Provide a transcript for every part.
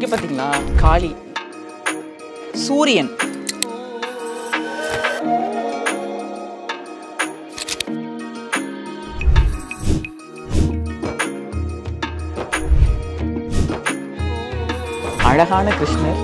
இங்கே பார்த்தீங்களா காளி சூரியன் அழகான கிருஷ்ணர்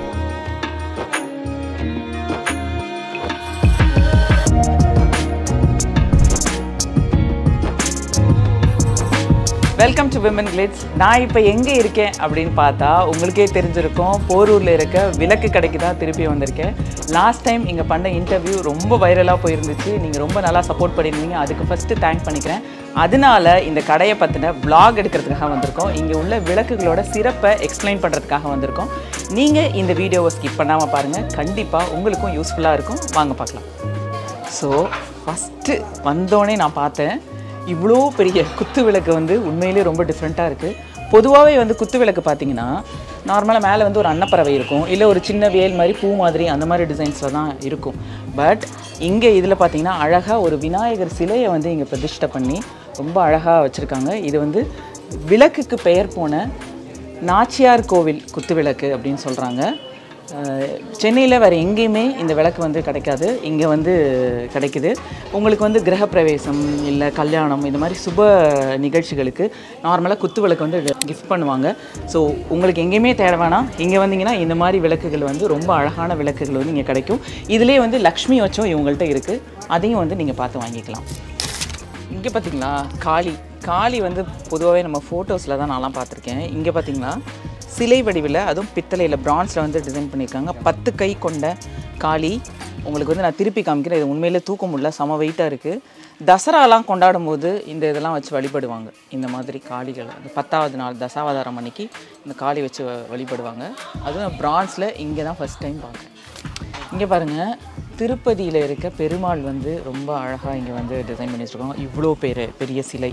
வெல்கம் டு விமன் கிளிட்ஸ் நான் இப்போ எங்கே இருக்கேன் அப்படின்னு பார்த்தா உங்களுக்கே தெரிஞ்சிருக்கும் போரூரில் இருக்க விளக்கு கடைக்கு தான் திருப்பி வந்திருக்கேன் லாஸ்ட் டைம் இங்கே பண்ண இன்டர்வியூ ரொம்ப வைரலாக போயிருந்துச்சு நீங்கள் ரொம்ப நல்லா சப்போர்ட் பண்ணியிருந்தீங்க அதுக்கு ஃபஸ்ட்டு தேங்க் பண்ணிக்கிறேன் அதனால இந்த கடையை பற்றின vlog எடுக்கிறதுக்காக வந்திருக்கோம் இங்கே உள்ள விளக்குகளோட சிறப்பை எக்ஸ்பிளைன் பண்ணுறதுக்காக வந்திருக்கோம் நீங்கள் இந்த வீடியோவை ஸ்கிப் பண்ணாமல் பாருங்கள் கண்டிப்பாக உங்களுக்கும் யூஸ்ஃபுல்லாக இருக்கும் வாங்க பார்க்கலாம் ஸோ ஃபஸ்ட்டு வந்தோடனே நான் பார்த்தேன் இவ்வளோ பெரிய குத்து விளக்கு வந்து உண்மையிலேயே ரொம்ப டிஃப்ரெண்ட்டாக இருக்குது பொதுவாகவே வந்து குத்து விளக்கு பார்த்தீங்கன்னா நார்மலாக மேலே வந்து ஒரு அன்னப்பறவை இருக்கும் இல்லை ஒரு சின்ன வேல் மாதிரி பூ மாதிரி அந்த மாதிரி டிசைன்ஸில் தான் இருக்கும் பட் இங்கே இதில் பார்த்தீங்கன்னா அழகாக ஒரு விநாயகர் சிலையை வந்து இங்கே பிரதிஷ்டை பண்ணி ரொம்ப அழகாக வச்சுருக்காங்க இது வந்து விளக்குக்கு பெயர் போன நாச்சியார் கோவில் குத்து விளக்கு அப்படின்னு சொல்கிறாங்க சென்னையில் வேறு எங்கேயுமே இந்த விளக்கு வந்து கிடைக்காது இங்கே வந்து கிடைக்குது உங்களுக்கு வந்து கிரகப்பிரவேசம் இல்லை கல்யாணம் இந்த மாதிரி சுப நிகழ்ச்சிகளுக்கு நார்மலாக குத்து விளக்கு வந்து கிஃப்ட் பண்ணுவாங்க ஸோ உங்களுக்கு எங்கேயுமே தேட வேணாம் இங்கே வந்தீங்கன்னா இந்த மாதிரி விளக்குகள் வந்து ரொம்ப அழகான விளக்குகள் வந்து இங்கே கிடைக்கும் இதுலேயே வந்து லக்ஷ்மி வச்சும் இவங்கள்ட்ட இருக்குது அதையும் வந்து நீங்கள் பார்த்து வாங்கிக்கலாம் இங்கே பார்த்தீங்களா காளி காளி வந்து பொதுவாகவே நம்ம ஃபோட்டோஸில் தான் நான்லாம் பார்த்துருக்கேன் இங்கே பார்த்தீங்களா சிலை வடிவில் அதுவும் பித்தளையில் பிரான்ஸில் வந்து டிசைன் பண்ணியிருக்காங்க பத்து கை கொண்ட காளி உங்களுக்கு வந்து நான் திருப்பி காமிக்கிறேன் இது உண்மையிலே தூக்க முடியல செம வெயிட்டாக இருக்குது தசராலாம் கொண்டாடும் போது இந்த இதெல்லாம் வச்சு வழிபடுவாங்க இந்த மாதிரி காளிகள் அந்த பத்தாவது நாள் தசாவதாரம் அன்னைக்கு இந்த காளி வச்சு வ- வழிபடுவாங்க அதுவும் பிரான்ஸில் இங்கே தான் ஃபஸ்ட் டைம் பார்க்குறேன் இங்கே பாருங்கள் திருப்பதியில் இருக்க பெருமாள் வந்து ரொம்ப அழகாக இங்கே வந்து டிசைன் பண்ணி வச்சுருக்காங்க இவ்வளோ பேர் பெரிய சிலை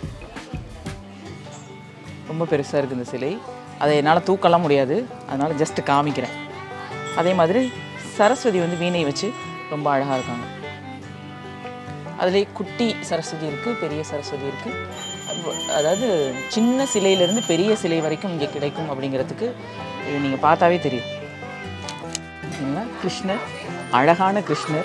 ரொம்ப பெருசாக இருக்குது இந்த சிலை அதை என்னால் தூக்கலாம் முடியாது அதனால் ஜஸ்ட்டு காமிக்கிறேன் அதே மாதிரி சரஸ்வதி வந்து வீணை வச்சு ரொம்ப அழகாக இருக்காங்க அதுலேயே குட்டி சரஸ்வதி இருக்குது பெரிய சரஸ்வதி இருக்குது அதாவது சின்ன சிலையிலேருந்து பெரிய சிலை வரைக்கும் இங்கே கிடைக்கும் அப்படிங்கிறதுக்கு இது நீங்கள் பார்த்தாவே தெரியும் பார்த்தீங்களா கிருஷ்ணர் அழகான கிருஷ்ணர்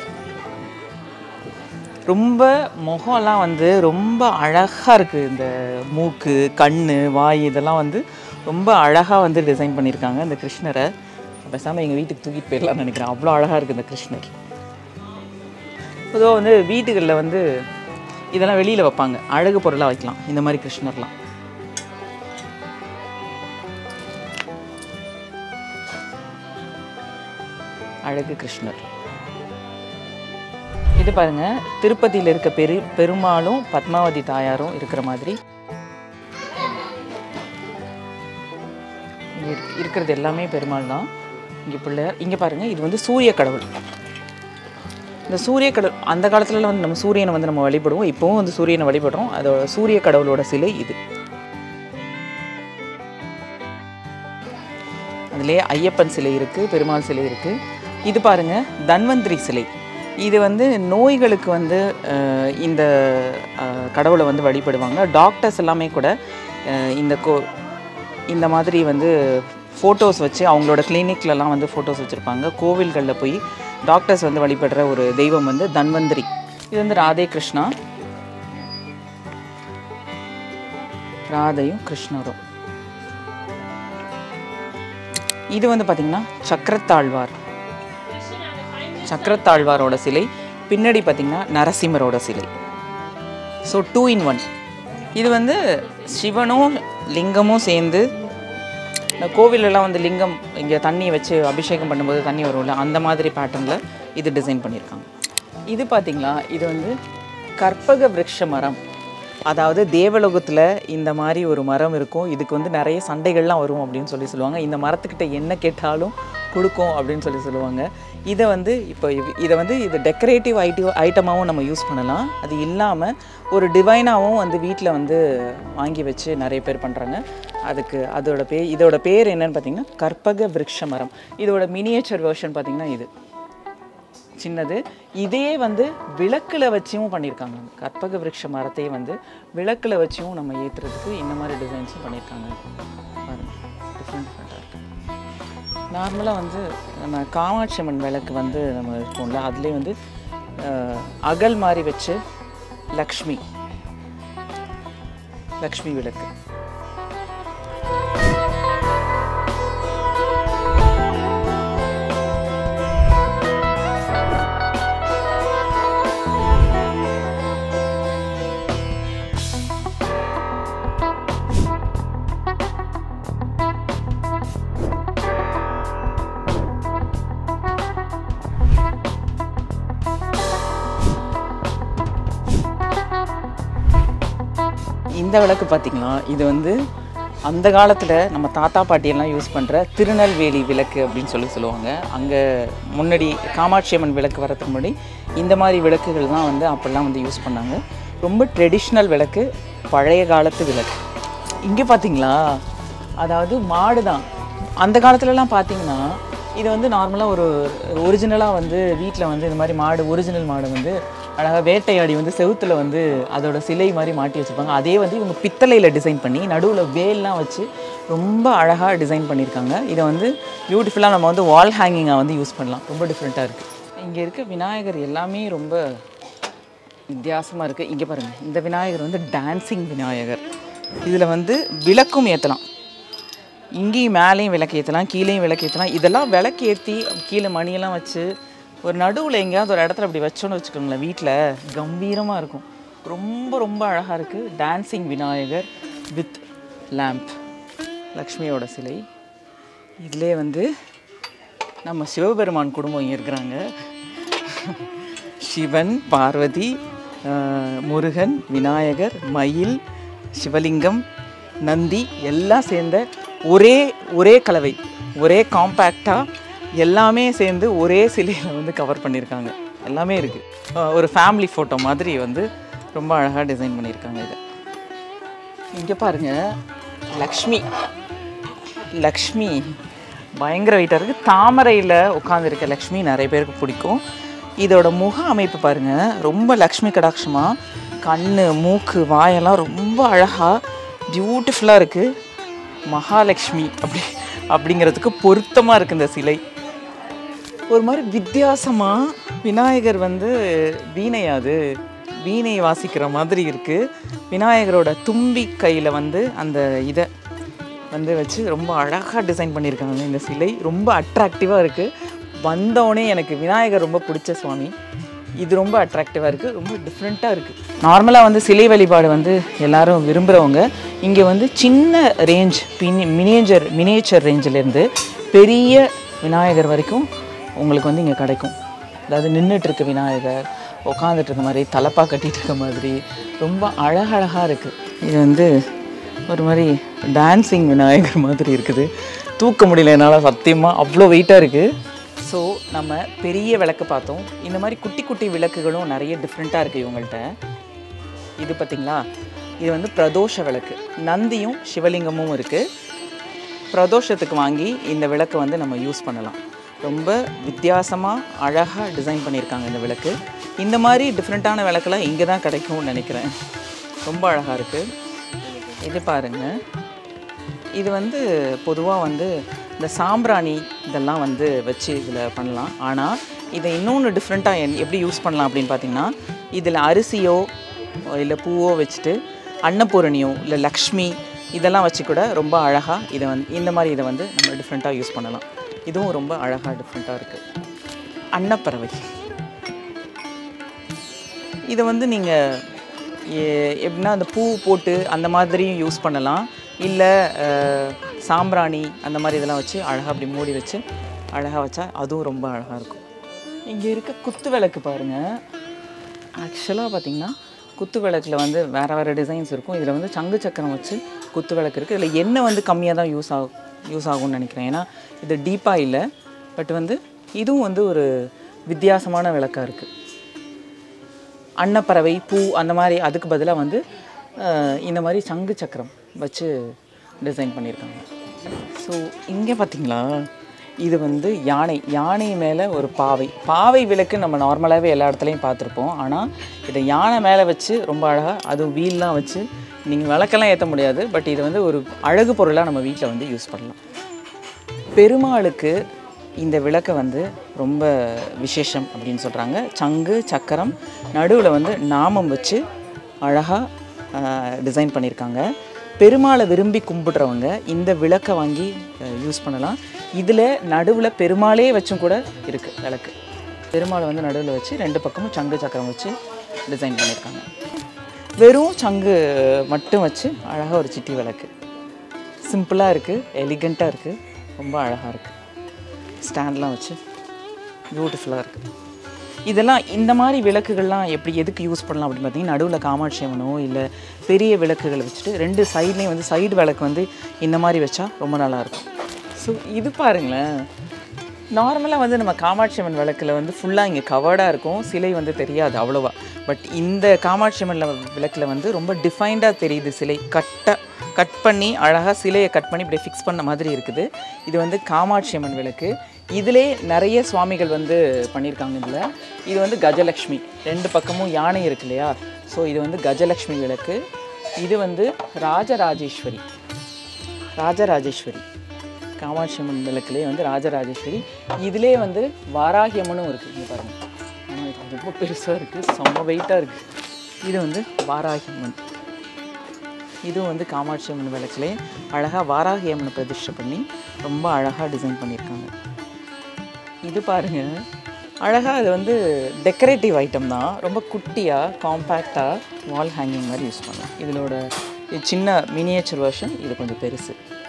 ரொம்ப முகம்லாம் வந்து ரொம்ப அழகாக இருக்குது இந்த மூக்கு கண் வாய் இதெல்லாம் வந்து ரொம்ப அழகாக வந்து டிசைன் பண்ணியிருக்காங்க இந்த கிருஷ்ணரை பேசாமல் எங்கள் வீட்டுக்கு தூக்கிட்டு போயிடலாம்னு நினைக்கிறேன் அவ்வளோ அழகாக இருக்குது இந்த கிருஷ்ணர் பொதுவாக வந்து வீட்டுகளில் வந்து இதெல்லாம் வெளியில் வைப்பாங்க அழகு பொருளாக வைக்கலாம் இந்த மாதிரி கிருஷ்ணர்லாம் அழகு கிருஷ்ணர் இது பாருங்க திருப்பதியில் இருக்க பெரு பெருமாளும் பத்மாவதி தாயாரும் இருக்கிற மாதிரி இங்க இருக்- இருக்கிறது எல்லாமே பெருமாள் தான் இங்கே பிள்ளையார் இங்கே பாருங்க இது வந்து சூரிய கடவுள் இந்த சூரிய கடவுள் அந்த காலத்துலலாம் வந்து நம்ம சூரியனை வந்து நம்ம வழிபடுவோம் இப்போவும் வந்து சூரியனை வழிபடுறோம் அதோட சூரிய கடவுளோட சிலை இது அதுலேயே ஐயப்பன் சிலை இருக்குது பெருமாள் சிலை இருக்குது இது பாருங்க தன்வந்திரி சிலை இது வந்து நோய்களுக்கு வந்து அஹ், இந்த அஹ், கடவுளை வந்து வழிபடுவாங்க டாக்டர்ஸ் எல்லாமே கூட அஹ், இந்த கோ இந்த மாதிரி வந்து ஃபோட்டோஸ் வச்சு அவங்களோட கிளினிக்லலாம் வந்து ஃபோட்டோஸ் வச்சுருப்பாங்க கோவில்களில் போய் டாக்டர்ஸ் வந்து வழிபடுற ஒரு தெய்வம் வந்து தன்வந்திரி இது வந்து ராதே கிருஷ்ணா ராதையும் கிருஷ்ணரும் இது வந்து பார்த்திங்கன்னா சக்கரத்தாழ்வார் சக்கரத்தாழ்வாரோட சிலை பின்னாடி பார்த்திங்கன்னா நரசிம்மரோட சிலை ஸோ டூ இன் ஒன் இது வந்து சிவனும் லிங்கமும் சேர்ந்து இந்த கோவிலெல்லாம் வந்து லிங்கம் இங்கே தண்ணி வச்சு அபிஷேகம் பண்ணும்போது தண்ணி வரும்ல அந்த மாதிரி பேட்டர்னில் இது டிசைன் பண்ணியிருக்காங்க இது பார்த்திங்களா இது வந்து கற்பக விருட்ச மரம் அதாவது தேவலோகத்தில் இந்த மாதிரி ஒரு மரம் இருக்கும் இதுக்கு வந்து நிறைய சண்டைகள்லாம் வரும் அப்படின்னு சொல்லி சொல்லுவாங்க இந்த மரத்துக்கிட்ட என்ன கேட்டாலும் கொடுக்கும் அப்படின்னு சொல்லி சொல்லுவாங்க இதை வந்து இப்போ இவ்- இதை வந்து இது டெக்கரேட்டிவ் ஐட்டி ஐட்டமாகவும் நம்ம யூஸ் பண்ணலாம் அது இல்லாமல் ஒரு டிவைனாகவும் வந்து வீட்டில் வந்து வாங்கி வச்சு நிறைய பேர் பண்ணுறாங்க அதுக்கு அதோட பேர் இதோட பேர் என்னன்னு பார்த்தீங்கன்னா கற்பக விருட்ச மரம் இதோட மினியேச்சர் வெர்ஷன் பார்த்தீங்கன்னா இது சின்னது இதே வந்து விளக்கில் வச்சும் பண்ணியிருக்காங்க கற்பக விருட்ச மரத்தையே வந்து விளக்கில் வச்சும் நம்ம ஏற்றுறதுக்கு இந்த மாதிரி டிசைன்ஸும் பண்ணியிருக்காங்க பாருங்க டிஃப்ரெண்ட் டிஃப்ரெண்ட்டாக இருக்குது நார்மலாக வந்து நம்ம காமாட்சி அம்மன் விளக்கு வந்து நம்ம இருக்கோம்ல அதுலேயே வந்து அஹ், அகல் மாதிரி வச்சு லக்ஷ்மி லக்ஷ்மி விளக்கு இந்த விளக்கு பார்த்தீங்களா இது வந்து அந்த காலத்தில் நம்ம தாத்தா பாட்டியெல்லாம் யூஸ் பண்ணுற திருநெல்வேலி விளக்கு அப்படின்னு சொல்லி சொல்லுவாங்க அங்கே முன்னாடி காமாட்சி அம்மன் விளக்கு வரதுக்கு முன்னாடி இந்த மாதிரி விளக்குகள் தான் வந்து அப்போல்லாம் வந்து யூஸ் பண்ணாங்க ரொம்ப ட்ரெடிஷ்னல் விளக்கு பழைய காலத்து விளக்கு இங்கே பார்த்தீங்களா அதாவது மாடு தான் அந்த காலத்துலலாம் பார்த்தீங்கன்னா இது வந்து நார்மலாக ஒரு ஒரிஜினலாக வந்து வீட்டில் வந்து இந்த மாதிரி மாடு ஒரிஜினல் மாடு வந்து அழகாக வேட்டையாடி வந்து செவுத்துல வந்து அதோட சிலை மாதிரி மாட்டி வச்சுருப்பாங்க அதே வந்து இவங்க பித்தளையில் டிசைன் பண்ணி நடுவில் வேல்லாம் வச்சு ரொம்ப அழகாக டிசைன் பண்ணியிருக்காங்க இதை வந்து பியூட்டிஃபுல்லாக நம்ம வந்து வால் ஹேங்கிங்காக வந்து யூஸ் பண்ணலாம் ரொம்ப டிஃப்ரெண்ட்டாக இருக்குது இங்கே இருக்க விநாயகர் எல்லாமே ரொம்ப வித்தியாசமாக இருக்குது இங்கே பாருங்கள் இந்த விநாயகர் வந்து டான்சிங் விநாயகர் இதில் வந்து விளக்கும் ஏற்றலாம் இங்கேயும் மேலேயும் விளக்கு ஏற்றலாம் கீழேயும் விளக்கு ஏற்றலாம் இதெல்லாம் விளக்கு ஏற்றி கீழே மணியெல்லாம் வச்சு ஒரு நடுவில் எங்கேயாவது ஒரு இடத்துல அப்படி வச்சோன்னு வச்சுக்கோங்களேன் வீட்டில் கம்பீரமாக இருக்கும் ரொம்ப ரொம்ப அழகாக இருக்குது டான்சிங் விநாயகர் வித் லேம்ப் லக்ஷ்மியோட சிலை இதிலே வந்து நம்ம சிவபெருமான் குடும்பம் இங்கே இருக்கிறாங்க சிவன் பார்வதி ஆஹ், முருகன் விநாயகர் மயில் சிவலிங்கம் நந்தி எல்லாம் சேர்ந்த ஒரே ஒரே கலவை ஒரே காம்பேக்டாக எல்லாமே சேர்ந்து ஒரே சிலையில் வந்து கவர் பண்ணியிருக்காங்க எல்லாமே இருக்குது ஒரு ஃபேமிலி ஃபோட்டோ மாதிரி வந்து ரொம்ப அழகாக டிசைன் பண்ணியிருக்காங்க இதை இங்கே பாருங்க லக்ஷ்மி லக்ஷ்மி பயங்கர வெயிட்டாக இருக்குது தாமரையில் உட்காந்துருக்க லக்ஷ்மி நிறைய பேருக்கு பிடிக்கும் இதோட முக அமைப்பு பாருங்கள் ரொம்ப லக்ஷ்மி கடாட்சமாக கண் மூக்கு வாயெல்லாம் ரொம்ப அழகாக பியூட்டிஃபுல்லாக இருக்குது மகாலட்சுமி அப்படி அப்படிங்கிறதுக்கு பொருத்தமாக இருக்குது இந்த சிலை ஒரு மாதிரி வித்தியாசமாக விநாயகர் வந்து வீணையாது வீணை வாசிக்கிற மாதிரி இருக்குது விநாயகரோட தும்பி கையில் வந்து அந்த இதை வந்து வச்சு ரொம்ப அழகாக டிசைன் பண்ணியிருக்காங்க இந்த சிலை ரொம்ப அட்ராக்டிவாக இருக்குது வந்தோடனே எனக்கு விநாயகர் ரொம்ப பிடிச்ச சுவாமி இது ரொம்ப அட்ராக்டிவாக இருக்குது ரொம்ப டிஃப்ரெண்ட்டாக இருக்குது நார்மலாக வந்து சிலை வழிபாடு வந்து எல்லாரும் விரும்புகிறவங்க இங்கே வந்து சின்ன ரேஞ்ச் பினி மினியேச்சர் மினியேச்சர் ரேஞ்சிலேருந்து பெரிய விநாயகர் வரைக்கும் உங்களுக்கு வந்து இங்கே கிடைக்கும் அதாவது நின்றுட்டு இருக்க விநாயகர் உட்காந்துட்டு இருக்க மாதிரி தலப்பா கட்டிட்டு இருக்க மாதிரி ரொம்ப அழகழகாக இருக்குது இது வந்து ஒரு மாதிரி டான்சிங் விநாயகர் மாதிரி இருக்குது தூக்க முடியல என்னால் சத்தியமாக அவ்வளோ வெயிட்டாக இருக்குது ஸோ நம்ம பெரிய விளக்கு பார்த்தோம் இந்த மாதிரி குட்டி குட்டி விளக்குகளும் நிறைய டிஃப்ரெண்ட்டாக இருக்குது இவங்கள்ட்ட இது பார்த்தீங்களா இது வந்து பிரதோஷ விளக்கு நந்தியும் சிவலிங்கமும் இருக்குது பிரதோஷத்துக்கு வாங்கி இந்த விளக்கை வந்து நம்ம யூஸ் பண்ணலாம் ரொம்ப வித்தியாசமாக அழகாக டிசைன் பண்ணியிருக்காங்க இந்த விளக்கு இந்த மாதிரி டிஃப்ரெண்ட்டான விளக்கெல்லாம் இங்கே தான் கிடைக்கும்னு நினைக்கிறேன் ரொம்ப அழகாக இருக்குது இது பாருங்கள் இது வந்து பொதுவாக வந்து இந்த சாம்பிராணி இதெல்லாம் வந்து வச்சு இதில் பண்ணலாம் ஆனால் இதை இன்னொன்று டிஃப்ரெண்ட்டாக என் எப்படி யூஸ் பண்ணலாம் அப்படின்னு பார்த்தீங்கன்னா இதில் அரிசியோ இல்லை பூவோ வச்சுட்டு அன்னபூரணியோ இல்லை லக்ஷ்மி இதெல்லாம் வச்சு கூட ரொம்ப அழகாக இதை வந்து இந்த மாதிரி இதை வந்து நம்ம டிஃப்ரெண்ட்டாக யூஸ் பண்ணலாம் இதுவும் ரொம்ப அழகாக டிஃப்ரெண்ட்டாக இருக்குது அன்னப்பறவை இதை வந்து நீங்கள் எப்படின்னா அந்த பூ போட்டு அந்த மாதிரியும் யூஸ் பண்ணலாம் இல்லை சாம்பிராணி அந்த மாதிரி இதெல்லாம் வச்சு அழகாக அப்படி மூடி வச்சு அழகாக வச்சா அதுவும் ரொம்ப அழகாக இருக்கும் இங்கே இருக்க குத்து விளக்கு பாருங்கள் ஆக்சுவலாக பார்த்தீங்கன்னா குத்து விளக்கில் வந்து வேறு வேறு டிசைன்ஸ் இருக்கும் இதில் வந்து சங்கு சக்கரம் வச்சு குத்து விளக்கு இருக்குது இதில் எண்ணெய் வந்து கம்மியாக தான் யூஸ் ஆகும் யூஸ் ஆகும்னு நினைக்கிறேன் ஏன்னா இது டீப்பாக இல்லை பட் வந்து இதுவும் வந்து ஒரு வித்தியாசமான விளக்காக இருக்குது அன்னப்பறவை பூ அந்த மாதிரி அதுக்கு பதிலாக வந்து அஹ், இந்த மாதிரி சங்கு சக்கரம் வச்சு டிசைன் பண்ணியிருக்காங்க ஸோ இங்கே பார்த்தீங்களா இது வந்து யானை யானை மேலே ஒரு பாவை பாவை விளக்கு நம்ம நார்மலாகவே எல்லா இடத்துலையும் பார்த்துருப்போம் ஆனால் இதை யானை மேலே வச்சு ரொம்ப அழகாக அதுவும் வீல்லாம் வச்சு நீங்கள் விளக்கெல்லாம் ஏற்ற முடியாது பட் இது வந்து ஒரு அழகு பொருளாக நம்ம வீட்டில் வந்து யூஸ் பண்ணலாம் பெருமாளுக்கு இந்த விளக்கை வந்து ரொம்ப விசேஷம் அப்படின்னு சொல்கிறாங்க சங்கு சக்கரம் நடுவில் வந்து நாமம் வச்சு அழகாக டிசைன் பண்ணியிருக்காங்க பெருமாளை விரும்பி கும்பிடுறவங்க இந்த விளக்கை வாங்கி யூஸ் பண்ணலாம் இதில் நடுவில் பெருமாளே வச்சும் கூட இருக்குது விளக்கு பெருமாளை வந்து நடுவில் வச்சு ரெண்டு பக்கமும் சங்கு சக்கரம் வச்சு டிசைன் பண்ணியிருக்காங்க வெறும் சங்கு மட்டும் வச்சு அழகாக ஒரு சிட்டி விளக்கு சிம்பிளாக இருக்குது எலிகண்ட்டாக இருக்குது ரொம்ப அழகாக இருக்குது ஸ்டாண்ட்லாம் வச்சு பியூட்டிஃபுல்லாக இருக்குது இதெல்லாம் இந்த மாதிரி விளக்குகள்லாம் எப்படி எதுக்கு யூஸ் பண்ணலாம் அப்படின்னு பார்த்தீங்கன்னா நடுவில் காமாட்சி அம்மனோ இல்லை பெரிய விளக்குகளை வச்சுட்டு ரெண்டு சைட்லேயும் வந்து சைடு விளக்கு வந்து இந்த மாதிரி வச்சா ரொம்ப நல்லாயிருக்கும் ஸோ இது பாருங்களேன் நார்மலாக வந்து நம்ம காமாட்சி அம்மன் விளக்கில் வந்து ஃபுல்லாக இங்கே கவர்டாக இருக்கும் சிலை வந்து தெரியாது அவ்வளோவா பட் இந்த காமாட்சி அம்மன் விளக்கில் வந்து ரொம்ப டிஃபைன்டாக தெரியுது சிலை கட்டாக கட் பண்ணி அழகாக சிலையை கட் பண்ணி இப்படி ஃபிக்ஸ் பண்ண மாதிரி இருக்குது இது வந்து காமாட்சி அம்மன் விளக்கு இதிலே நிறைய சுவாமிகள் வந்து பண்ணியிருக்காங்க இதில் இது வந்து கஜலக்ஷ்மி ரெண்டு பக்கமும் யானை இருக்கு இல்லையா ஸோ இது வந்து கஜலக்ஷ்மி விளக்கு இது வந்து ராஜராஜேஸ்வரி ராஜராஜேஸ்வரி காமாட்சி அம்மன் விளக்குலேயே வந்து ராஜராஜேஸ்வரி இதிலே வந்து வாராகி அம்மனும் இருக்குது இங்கே பாருங்கள் ஆனா இது ரொம்ப பெருசாக இருக்குது செம்ம வெயிட்டாக இருக்குது இது வந்து வாராகி அம்மன் இதுவும் வந்து காமாட்சி அம்மன் விளக்குலே அழகாக வாராகி அம்மனை பிரதிஷ்டை பண்ணி ரொம்ப அழகாக டிசைன் பண்ணியிருக்காங்க இது பாருங்க அழகாக அது வந்து டெக்கரேட்டிவ் ஐட்டம் தான் ரொம்ப குட்டியாக காம்பேக்டாக வால் ஹேங்கிங் மாதிரி யூஸ் பண்ணலாம் இதனோட இது சின்ன மினியேச்சர் வெர்ஷன் இது கொஞ்சம் பெருசு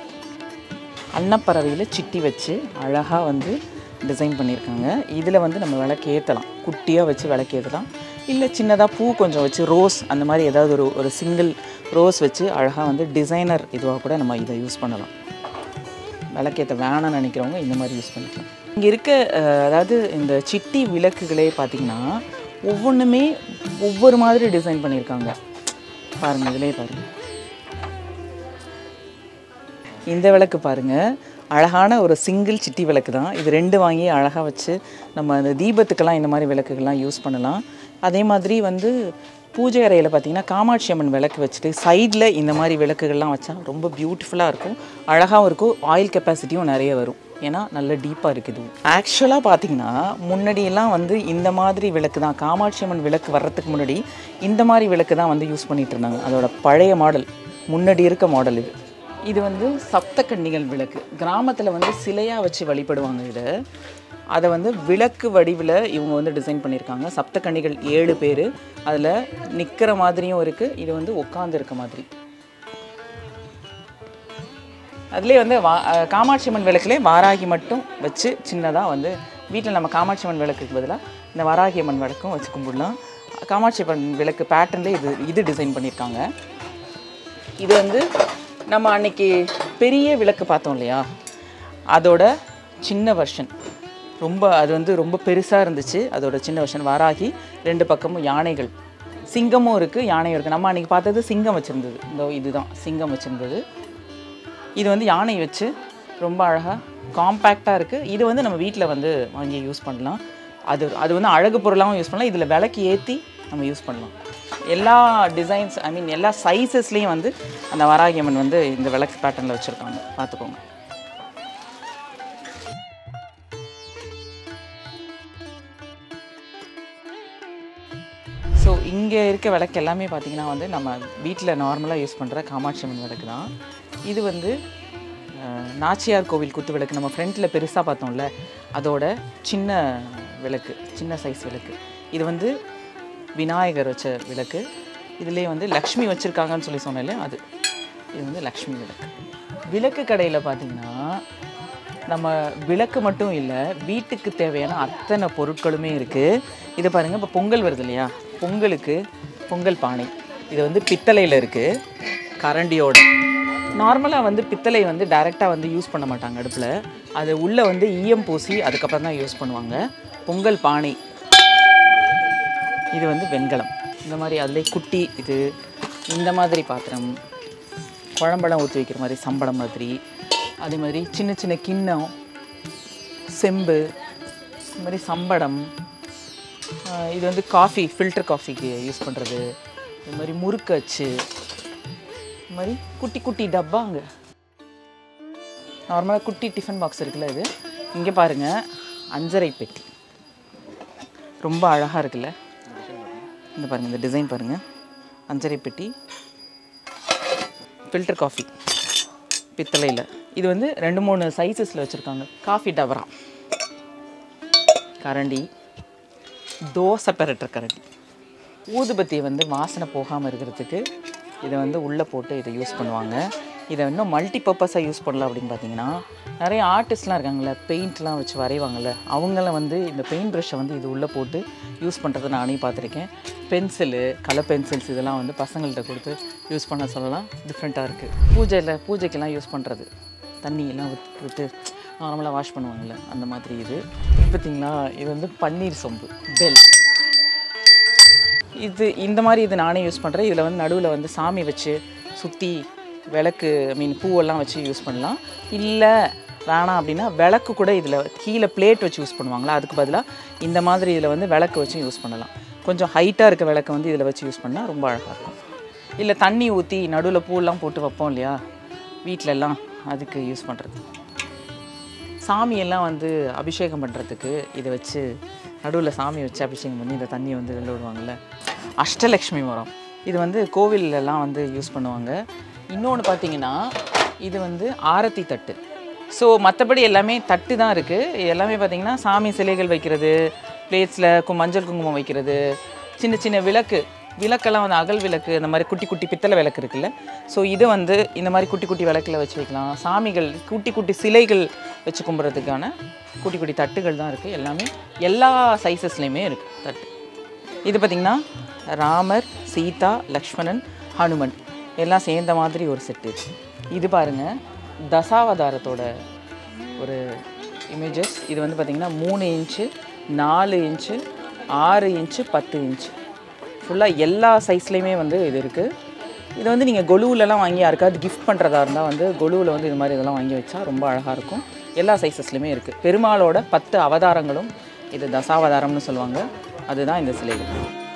அன்னப்பறவையில் சிட்டி வச்சு அழகாக வந்து டிசைன் பண்ணியிருக்காங்க இதில் வந்து நம்ம விளக்கு ஏற்றலாம் குட்டியாக வச்சு விளக்கு ஏற்றலாம் இல்லை சின்னதாக பூ கொஞ்சம் வச்சு ரோஸ் அந்த மாதிரி ஏதாவது ஒரு ஒரு சிங்கிள் ரோஸ் வச்சு அழகாக வந்து டிசைனர் இதுவாக கூட நம்ம இதை யூஸ் பண்ணலாம் விளக்கேற்ற வேணாம்னு நினைக்கிறவங்க இந்த மாதிரி யூஸ் பண்ணிக்கலாம் இங்கே இருக்க அஹ், அதாவது இந்த சிட்டி விளக்குகளே பார்த்திங்கன்னா ஒவ்வொன்றுமே ஒவ்வொரு மாதிரி டிசைன் பண்ணியிருக்காங்க பாருங்கள் இதிலே பாருங்கள் இந்த விளக்கு பாருங்க அழகான ஒரு சிங்கிள் சிட்டி விளக்கு தான் இது ரெண்டு வாங்கி அழகாக வச்சு நம்ம அந்த தீபத்துக்கெல்லாம் இந்த மாதிரி விளக்குகள்லாம் யூஸ் பண்ணலாம் அதே மாதிரி வந்து பூஜை அறையில் பார்த்தீங்கன்னா காமாட்சி அம்மன் விளக்கு வச்சுட்டு சைடில் இந்த மாதிரி விளக்குகள்லாம் வச்சா ரொம்ப பியூட்டிஃபுல்லாக இருக்கும் அழகாகவும் இருக்கும் ஆயில் கெப்பாசிட்டியும் நிறைய வரும் ஏன்னா நல்ல டீப்பாக இருக்குது ஆக்சுவலாக பார்த்தீங்கன்னா முன்னாடியெல்லாம் வந்து இந்த மாதிரி விளக்கு தான் காமாட்சி அம்மன் விளக்கு வர்றதுக்கு முன்னாடி இந்த மாதிரி விளக்கு தான் வந்து யூஸ் பண்ணிட்டு இருந்தாங்க அதோட பழைய மாடல் முன்னாடி இருக்க மாடல் இது இது வந்து சப்தக்கன்னிகள் விளக்கு கிராமத்தில் வந்து சிலையாக வச்சு வழிபடுவாங்க இதை அதை வந்து விளக்கு வடிவில் இவங்க வந்து டிசைன் பண்ணியிருக்காங்க சப்தக்கன்னிகள் ஏழு பேர் அதில் நிற்கிற மாதிரியும் இருக்குது இது வந்து உட்காந்து இருக்க மாதிரி அதுலேயே வந்து வா அஹ் காமாட்சி அம்மன் விளக்குலே வாராகி மட்டும் வச்சு சின்னதாக வந்து வீட்டில் நம்ம காமாட்சி அம்மன் விளக்குக்கு பதிலாக இந்த வாராகி அம்மன் விளக்கும் வச்சு கும்பிடலாம் காமாட்சி அம்மன் விளக்கு பேட்டர்ன்லேயே இது இது டிசைன் பண்ணியிருக்காங்க இது வந்து நம்ம அன்னைக்கு பெரிய விளக்கு பார்த்தோம் இல்லையா அதோட சின்ன வெர்ஷன் ரொம்ப அது வந்து ரொம்ப பெருசாக இருந்துச்சு அதோட சின்ன வெர்ஷன் வாராகி ரெண்டு பக்கமும் யானைகள் சிங்கமும் இருக்குது யானையும் இருக்குது நம்ம அன்றைக்கி பார்த்தது சிங்கம் வச்சுருந்தது இந்த இதுதான் சிங்கம் வச்சுருந்தது இது வந்து யானை வச்சு ரொம்ப அழகாக காம்பேக்டாக இருக்குது இது வந்து நம்ம வீட்டில் வந்து வாங்கி யூஸ் பண்ணலாம் அது அது வந்து அழகு பொருளாகவும் யூஸ் பண்ணலாம் இதில் விளக்கு ஏற்றி நம்ம யூஸ் பண்ணலாம் எல்லா டிசைன்ஸ் ஐ மீன் எல்லா சைஸஸ்லேயும் வந்து அந்த வராகி அம்மன் வந்து இந்த விளக்கு பேட்டர்னில் வச்சுருக்காங்க பார்த்துக்கோங்க ஸோ இங்கே இருக்க விளக்கு எல்லாமே பார்த்தீங்கன்னா வந்து நம்ம வீட்டில் நார்மலாக யூஸ் பண்ணுற காமாட்சி அம்மன் விளக்கு தான் இது வந்து அஹ், நாச்சியார் கோவில் குத்து விளக்கு நம்ம ஃப்ரண்ட்டில் பெருசாக பார்த்தோம்ல அதோட சின்ன விளக்கு சின்ன சைஸ் விளக்கு இது வந்து விநாயகர் வச்ச விளக்கு இதுலேயே வந்து லக்ஷ்மி வச்சுருக்காங்கன்னு சொல்லி சொன்னேன் இல்லையா அது இது வந்து லக்ஷ்மி விளக்கு விளக்கு கடையில் பார்த்தீங்கன்னா நம்ம விளக்கு மட்டும் இல்லை வீட்டுக்கு தேவையான அத்தனை பொருட்களுமே இருக்குது இது பாருங்கள் இப்போ பொங்கல் வருது இல்லையா பொங்கலுக்கு பொங்கல் பானை இது வந்து பித்தளையில் இருக்குது கரண்டியோட நார்மலாக வந்து பித்தளை வந்து டைரெக்டாக வந்து யூஸ் பண்ண மாட்டாங்க அடுப்பில் அது உள்ளே வந்து ஈயம் பூசி அதுக்கப்புறம் தான் யூஸ் பண்ணுவாங்க பொங்கல் பானை இது வந்து வெண்கலம் இந்த மாதிரி அதுலேயே குட்டி இது இந்த மாதிரி பாத்திரம் குழம்பெல்லாம் ஊற்றி வைக்கிற மாதிரி சம்பளம் மாதிரி அதே மாதிரி சின்ன சின்ன கிண்ணம் செம்பு இந்த மாதிரி சம்படம் ஆஹ் இது வந்து காஃபி ஃபில்டர் காஃபிக்கு யூஸ் பண்ணுறது இது மாதிரி முறுக்கு அச்சு இது மாதிரி குட்டி குட்டி டப்பாங்க நார்மலாக குட்டி டிஃபன் பாக்ஸ் இருக்குல்ல இது இங்கே பாருங்க அஞ்சரை பெட்டி ரொம்ப அழகாக இருக்குல்ல இந்த பாருங்க இந்த டிசைன் பாருங்க அஞ்சரை பெட்டி ஃபில்டர் காஃபி பித்தளையில் இது வந்து ரெண்டு மூணு சைஸஸில் வச்சுருக்காங்க காஃபி டவரா கரண்டி தோசை பெரட்டுற கரண்டி ஊதுபத்தி வந்து வாசனை போகாமல் இருக்கிறதுக்கு இதை வந்து உள்ளே போட்டு இதை யூஸ் பண்ணுவாங்க இதை இன்னும் மல்டி பர்பஸாக யூஸ் பண்ணலாம் அப்படின்னு பார்த்தீங்கன்னா நிறைய ஆர்டிஸ்ட்லாம் இருக்காங்கல்ல பெயிண்ட்லாம் வச்சு வரைவாங்கல்ல அவங்களாம் வந்து இந்த பெயிண்ட் ப்ரஷ்ஷை வந்து இது உள்ளே போட்டு யூஸ் பண்ணுறதை நானே பார்த்துருக்கேன் பென்சிலு கலர் பென்சில்ஸ் இதெல்லாம் வந்து பசங்கள்கிட்ட கொடுத்து யூஸ் பண்ண சொல்லலாம் டிஃப்ரெண்ட்டாக இருக்குது பூஜையில் பூஜைக்கெல்லாம் யூஸ் பண்ணுறது தண்ணியெல்லாம் விட்டு விட்டு நார்மலாக வாஷ் பண்ணுவாங்கள்ல அந்த மாதிரி இது பார்த்தீங்களா இது வந்து பன்னீர் சொம்பு பெல் இது இந்த மாதிரி இது நானே யூஸ் பண்ணுறேன் இதில் வந்து நடுவில் வந்து சாமி வச்சு சுற்றி விளக்கு ஐ மீன் பூவெல்லாம் வச்சு யூஸ் பண்ணலாம் இல்லை வேணாம் அப்படின்னா விளக்கு கூட இதில் கீழே பிளேட் வச்சு யூஸ் பண்ணுவாங்களா அதுக்கு பதிலாக இந்த மாதிரி இதில் வந்து விளக்கு வச்சு யூஸ் பண்ணலாம் கொஞ்சம் ஹைட்டாக இருக்க விளக்கை வந்து இதில் வச்சு யூஸ் பண்ணால் ரொம்ப அழகாக இருக்கும் இல்லை தண்ணி ஊற்றி நடுவில் பூவெல்லாம் போட்டு வைப்போம் இல்லையா வீட்ல எல்லாம் அதுக்கு யூஸ் பண்ணுறது சாமியெல்லாம் வந்து அபிஷேகம் பண்ணுறதுக்கு இதை வச்சு நடுவில் சாமி வச்சு அபிஷேகம் பண்ணி இந்த தண்ணியை வந்து வெளில விடுவாங்கல்ல அஷ்டலக்ஷ்மி மரம் இது வந்து கோவில்லலாம் வந்து யூஸ் பண்ணுவாங்க இன்னொன்று பார்த்தீங்கன்னா இது வந்து ஆரத்தி தட்டு ஸோ மற்றபடி எல்லாமே தட்டு தான் இருக்குது எல்லாமே பார்த்தீங்கன்னா சாமி சிலைகள் வைக்கிறது பிளேட்ஸில் கு மஞ்சள் குங்குமம் வைக்கிறது சின்ன சின்ன விளக்கு விளக்கெல்லாம் வந்து அகல் விளக்கு இந்த மாதிரி குட்டி குட்டி பித்தளை விளக்கு இருக்குல்ல ஸோ இது வந்து இந்த மாதிரி குட்டி குட்டி விளக்கில் வச்சு வைக்கலாம் சாமிகள் குட்டி குட்டி சிலைகள் வச்சு கும்பிட்றதுக்கான குட்டி குட்டி தட்டுகள் தான் இருக்குது எல்லாமே எல்லா சைஸஸ்லேயுமே இருக்குது தட்டு இது பார்த்திங்கன்னா ராமர் சீதா லக்ஷ்மணன் ஹனுமன் எல்லாம் சேர்ந்த மாதிரி ஒரு செட்டு இது பாருங்கள் தசாவதாரத்தோட ஒரு இமேஜஸ் இது வந்து பார்த்திங்கன்னா மூணு இன்ச்சு நாலு இன்ச்சு ஆறு இன்ச்சு பத்து இன்ச்சு ஃபுல்லாக எல்லா சைஸ்லேயுமே வந்து இது இருக்குது இது வந்து நீங்கள் கொலுவிலலாம் வாங்கி யாருக்காவது கிஃப்ட் பண்ணுறதா இருந்தால் வந்து கொலுவில் வந்து இது மாதிரி இதெல்லாம் வாங்கி வச்சா ரொம்ப அழகாக இருக்கும் எல்லா சைஸஸ்லையுமே இருக்குது பெருமாளோட பத்து அவதாரங்களும் இது தசாவதாரம்னு சொல்லுவாங்க அதுதான் இந்த சிலைகள்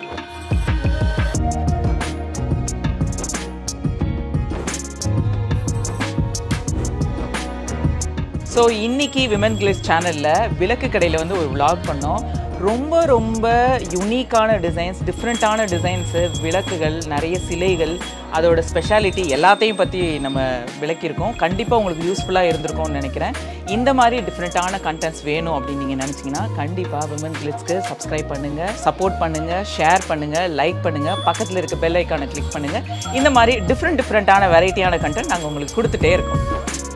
ஸோ இன்னைக்கு விமன் கிளிஸ் சேனலில் விளக்கு கடையில் வந்து ஒரு vlog பண்ணோம் ரொம்ப ரொம்ப யுனிக்கான டிசைன்ஸ் டிஃப்ரெண்ட்டான டிசைன்ஸு விளக்குகள் நிறைய சிலைகள் அதோட ஸ்பெஷாலிட்டி எல்லாத்தையும் பற்றி நம்ம விளக்கியிருக்கோம் கண்டிப்பாக உங்களுக்கு யூஸ்ஃபுல்லாக இருந்திருக்கும்னு நினைக்கிறேன் இந்த மாதிரி டிஃப்ரெண்ட்டான கண்டென்ட்ஸ் வேணும் அப்படின்னு நீங்கள் நினச்சிங்கன்னா கண்டிப்பாக விமன் கிளிஸ்க்கு சப்ஸ்கிரைப் பண்ணுங்கள் சப்போர்ட் பண்ணுங்கள் ஷேர் பண்ணுங்கள் லைக் பண்ணுங்கள் பக்கத்தில் இருக்க பெல் ஐக்கானை கிளிக் பண்ணுங்கள் இந்த மாதிரி டிஃப்ரெண்ட் டிஃப்ரெண்ட்டான வெரைட்டியான கண்டென்ட் நாங்கள் உங்களுக்கு கொடுத்துட்டே இருக்கோம்